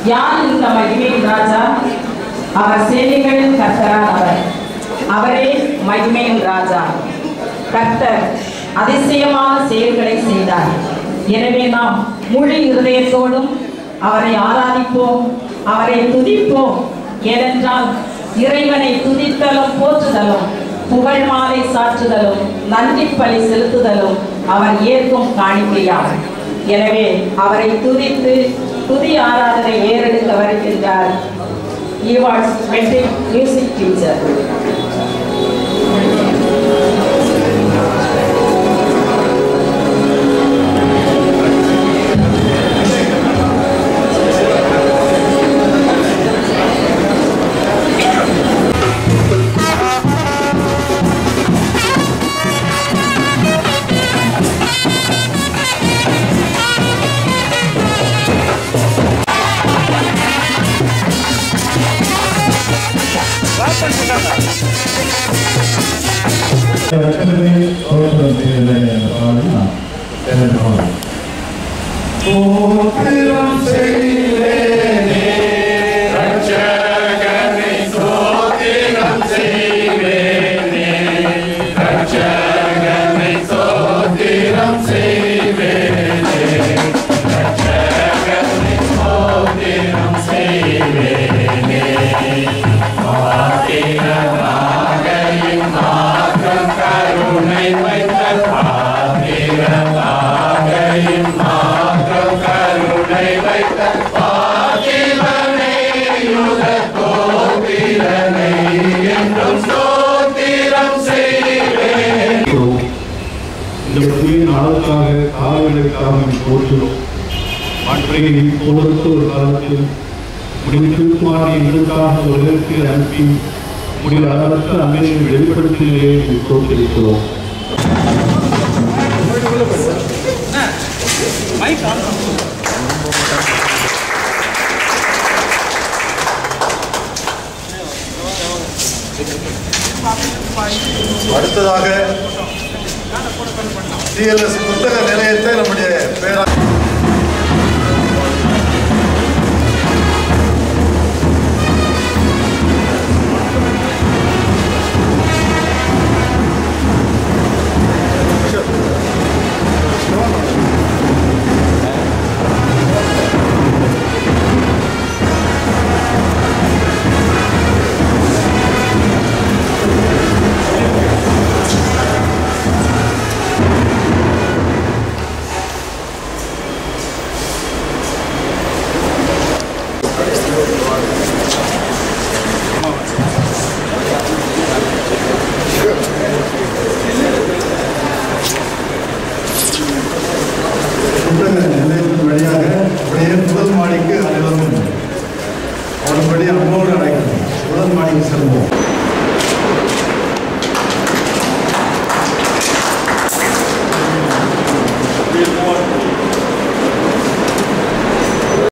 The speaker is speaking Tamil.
யார் இந்த மகிமையின் ராஜா அவர் சேனைகளின் கர்த்தரானவர் அவரே மகிமையின் ராஜா கர்த்தர் அதிசயமான செயல்களை செய்தார் எனவே நாம் முழு இருதயத்தோடும் அவரை ஆராதிப்போம் அவரை துதிப்போம் ஏனென்றால் இறைவனை துதித்தலும் போற்றுதலும் புகழ் மாலை சாற்றுதலும் நன்றி பலி செலுத்துதலும் அவர் ஏற்கும் காணிக்கையாகும் எனவே அவரை துதித்து துதி ஆராதனை ஏறெடுக்க வருகின்றார் ஈவாட்ஸ் மெட்ரிக் மியூசிக் டீச்சர் ரட்சகரை ஸ்தோத்திரம் செய்கிறேன் என்ற பாடலை நாம் தெரிந்து ஸ்தோத்திரம் செய்வேனே ரட்சகனை ஸ்தோத்திரம் செய்வேனே ரட்சகனை ஸ்தோத்திரம் செய்வேனே ரட்சகனை ஸ்தோத்திரம் செய்வேனே பாத்திரமாகையும் மாற்றம் கருணை வைத்த பாத்திரமாகையும் மாற்றம் கருணை வைத்த பாத்திரனை யுக கோத்திரனை என்றும் ஸ்தோத்திரம் செய்வேன் இந்த புதிய நாளுக்காக காலங்களுக்காக போற்றுகிறோம் அன்றைய இப்பொழுது ஒரு காலத்தில் முடிவு திருக்குமாரி இதற்காக உலகத்தில் அனுப்பி முடிவு அளவற்ற அன்னையை வெளிப்படுத்தினே தோற்றிருக்கிறோம் அடுத்ததாக டிஎல்எஸ் புத்தக நிலையத்தை நம்முடைய பேரா